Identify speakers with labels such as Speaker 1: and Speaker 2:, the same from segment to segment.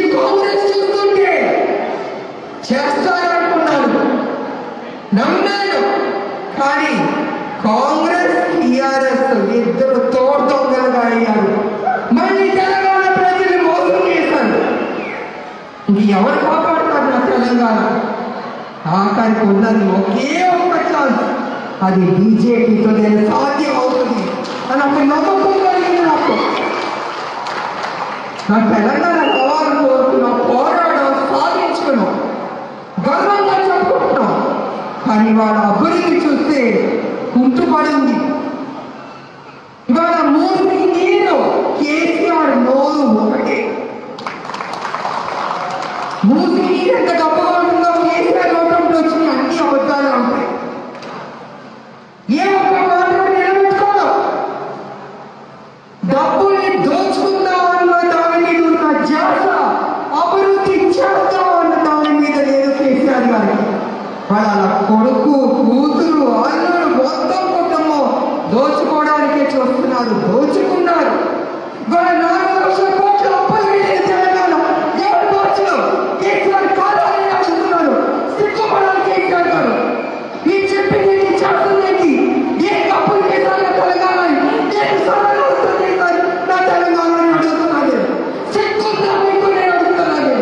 Speaker 1: కాంగ్రెస్ చూస్తుంటే చేస్తారనుకున్నాను నమ్మాను కానీ కాంగ్రెస్ టిఆర్ఎస్ ఇద్దరు తోడు దొంగలుగా అయ్యారు మళ్ళీ తెలంగాణ ప్రజలు మోసం చేశారు ఇంక ఎవరు కాపాడుతారు నా తెలంగాణ ఆఖరికి ఉన్నది ఒకే ఒక్క ఛాన్స్ అది బీజేపీతో నేను సాధ్యం అవుతుంది అని ఒక నమ్మకం కలిగింది నాకు నా తెలంగాణ రావాలని కోరుకున్నాం పోరాడడం సాధించుకున్నాం గర్వంగా చెప్పుకుంటున్నాం కానీ వాళ్ళ అభివృద్ధి చూస్తే కుంటుపడింది ఇవాళ మూసి నీరు కేసీఆర్ నోరు ఒకటే మూసి నీరు ఎంత గొప్పగా ఉంటుందో కేసీఆర్ నోటంలో వచ్చిన అన్ని అబద్ధాలు ఉంటాయి ఏ ఒక్క మాట నిలబెట్టుకోదు డబ్బుల్ని దోచుకుందాం అన్న దాని మీద ఉన్న ధ్యాస అభివృద్ధి చేద్దాం అన్న దాని మీద లేదు కేసీఆర్ గారికి వాళ్ళ కొడుకు కూతురు అల్లుడు మొత్తం కుటుంబం దోచుకోవడానికే చూస్తున్నారు దోచుకున్నారు వాళ్ళ నాలుగు లక్షల కోట్ల అప్పులు వెళ్ళిన తెలంగాణ ఎవరు దోచు కేసీఆర్ కాదని రాస్తున్నారు సిగ్గుపడాలి కేసీఆర్ గారు ఈ చెప్పింది ఏంటి, చేస్తుంది ఏంటి? ఏ తప్పులు చేశారు నా తెలంగాణ ఏ సరళ వస్తుంది సార్ నా తెలంగాణ అడుగుతున్నాను సిగ్గుందా మీకు నేను అడుగుతున్నాను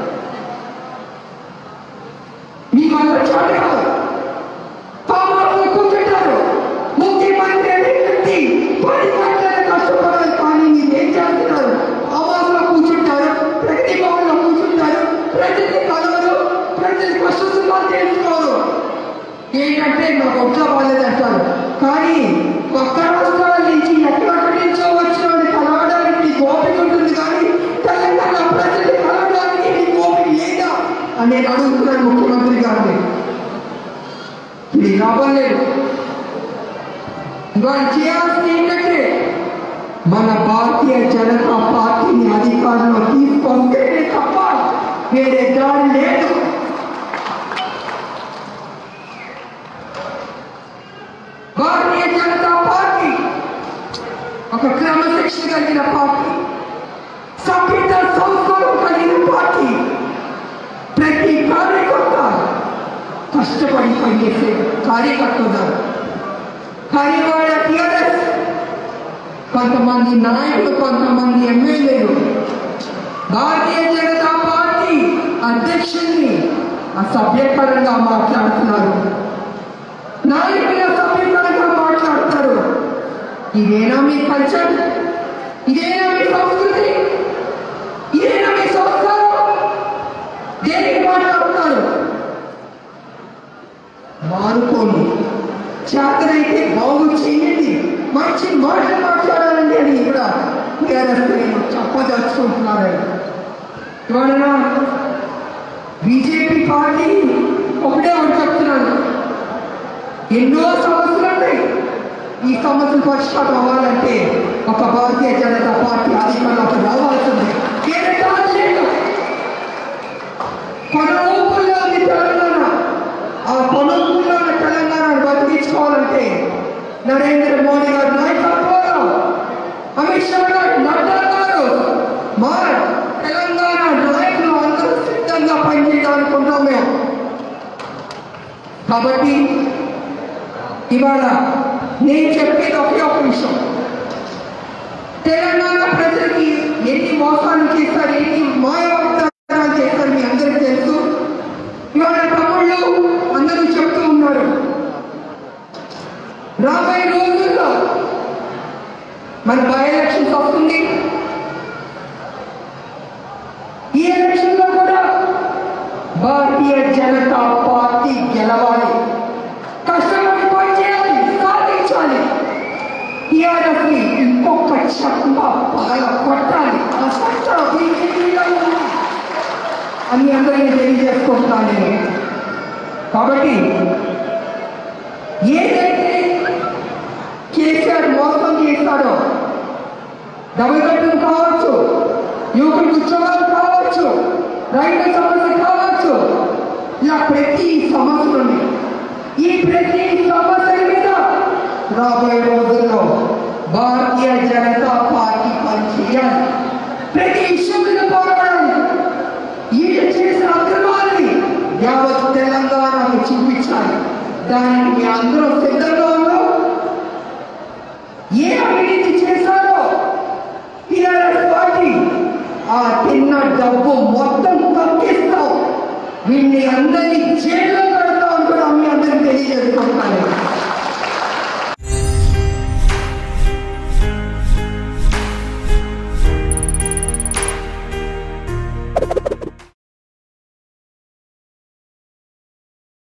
Speaker 1: మీ వల్ల చాటు కాదు పామాలో కూర్చుంటారు ముఖ్యమంత్రి అనే వ్యక్తి పది గంటలు కష్టపడాలి కానీ మీరేం చేస్తున్నారు పామాలో కూర్చుంటారు ప్రతి భవన్లో కూర్చుంటారు ప్రతిని కలవరు ప్రతి కష్టంగా తెలుసుకోరు ఏంటంటే నాకు ఒక్క బాధ్యత అంటారు కానీ పక్క రాష్ట్రాల నుంచి ఎక్కడెక్కడి నుంచో వచ్చిన వాడిని కలవడానికి నీకు ఓపిక ఉంటుంది కానీ తెలంగాణ ప్రజల్ని కలవడానికి నీకు ఓపిక లేదా అని నేను అడుగుతున్నాను ముఖ్యమంత్రి గారిని ఇది లాభం లేదు ఇవాళ చేయాల్సింది ఏంటంటే మన భారతీయ జనతా పార్టీని అధికారంలో తీసుకొస్తేనే తప్ప వేరే దారి లేదు భారతీయ జనతా పార్టీ ఒక క్రమశిక్షణ కలిగిన పార్టీ సభ్యత సంస్కారం కలిగిన పార్టీ ప్రతి కార్యకర్త కష్టపడి పనిచేసే కార్యకర్త ఉన్నారు కానీ వాళ్ళ టీఆర్ఎస్ కొంతమంది నాయకులు కొంతమంది ఎమ్మెల్యేలు భారతీయ జనతా పార్టీ అధ్యక్షుల్ని అసభ్యకరంగా మాట్లాడుతున్నారు నాయకుల సభ్యకరంగా మాట్లాడతారు ఇదేనా మీ కల్చర్ ఇదేనా మీ సంస్కృతి ఇదేనా మీ సంస్కారం దేనికి మాట్లాడుతున్నారు మానుకోండి చేతనైతే బాగు చేయండి మంచి మాటలు మాట్లాడాలండి అని కూడా టీఆర్ఎస్ నేను చెప్పదలుచుకుంటున్నాను ఇవాళ బీజేపీ పార్టీ ఒకటే ఒకటి చెప్తున్నాను ఎన్నో సమస్యలు ఉన్నాయి ఈ సమస్యలు పరిష్కారం అవ్వాలంటే ఒక భారతీయ జనతా పార్టీ అధికారంలోకి రావాల్సింది వేరే దారి లేదు కొన ఊపుల్లో ఉంది తెలంగాణ ఆ కొన ఊపుల్లో ఉన్న తెలంగాణను బతికించుకోవాలంటే నరేంద్ర మోడీ గారు నాయకత్వంలో అమిత్ షా గారు నడ్డా గారు మా తెలంగాణ నాయకులు అందరూ సిద్ధంగా పనిచేయాలనుకుంటాం మేము కాబట్టి ఇవాళ నేను చెప్పేది ఒకే ఒక విషయం తెలంగాణ ప్రజలకి ఎన్ని మోసాలు చేస్తారు ఎన్ని మాయవాగ్దానాలు చేస్తారు మీ అందరికీ తెలుసు ఇవాళ తమ్ముళ్ళు అందరూ చెప్తూ ఉన్నారు రాబోయే రోజుల్లో మన బై ఎలక్షన్స్ వస్తుంది ఈ ఎలక్షన్ లో కూడా భారతీయ జనతా పార్టీ గెలవాలి కష్టపడి పని చేయాలి సాధించాలి టీఆర్ఎస్ ని ఇంకొక చెక్క పగల కొట్టాలి ఆ సత్తా బీజేపీలో ఉంది అని అందరికీ తెలియజేసుకుంటున్నాను నేను కాబట్టి ఏదైతే కేసీఆర్ మోసం చేస్తాడో డబుల్ బెడ్రూమ్ కావచ్చు యువకులకు ఉద్యోగాలు కావచ్చు రైతు సమస్య కావచ్చు ఇలా ప్రతి సమస్యలు ఉన్నాయి ఈ ప్రతి సమస్య మీద రాబోయే రోజుల్లో భారతీయ జనతా పార్టీ పనిచేయాలి ప్రతి ఇష్యూ మీద పోరాడాలి దానికి మీ అందరూ సిద్ధంగా ఉన్నారు ఏ అవినీతి చేశారో టీఆర్ఎస్ పార్టీ ఆ తిన్న డబ్బు మొత్తం తగ్గిస్తాం వీళ్ళని అందరినీ జైల్లో పెడతాం కూడా మీ అందరికి తెలియజేసుకుంటాను